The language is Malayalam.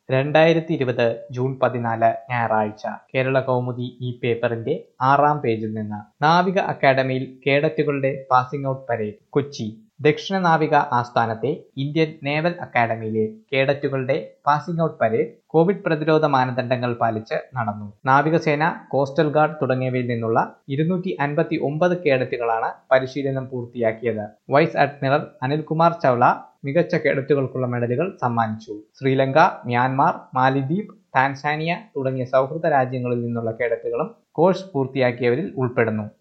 രണ്ടായിരത്തി ഇരുപത് ജൂൺ പതിനാല് ഞായറാഴ്ച കേരള കൗമുദി ഈ പേപ്പറിന്റെ ആറാം പേജിൽ നിന്ന് നാവിക അക്കാദമിയിൽ കേഡറ്റുകളുടെ പാസിംഗ് ഔട്ട് പരേഡ് കൊച്ചി ദക്ഷിണ നാവിക ആസ്ഥാനത്തെ ഇന്ത്യൻ നേവൽ അക്കാദമിയിലെ കേഡറ്റുകളുടെ പാസിംഗ് ഔട്ട് പരേഡ് കോവിഡ് പ്രതിരോധ മാനദണ്ഡങ്ങൾ പാലിച്ച് നടന്നു നാവികസേന കോസ്റ്റൽ ഗാർഡ് തുടങ്ങിയവയിൽ നിന്നുള്ള ഇരുന്നൂറ്റി അൻപത്തി ഒമ്പത് കേഡറ്റുകളാണ് പരിശീലനം പൂർത്തിയാക്കിയത് വൈസ് അഡ്മിറൽ അനിൽകുമാർ ചൗള മികച്ച കേഡറ്റുകൾക്കുള്ള മെഡലുകൾ സമ്മാനിച്ചു ശ്രീലങ്ക മ്യാൻമാർ മാലിദ്വീപ് ടാൻസാനിയ തുടങ്ങിയ സൗഹൃദ രാജ്യങ്ങളിൽ നിന്നുള്ള കേഡറ്റുകളും കോഴ്സ് പൂർത്തിയാക്കിയവരിൽ ഉൾപ്പെടുന്നു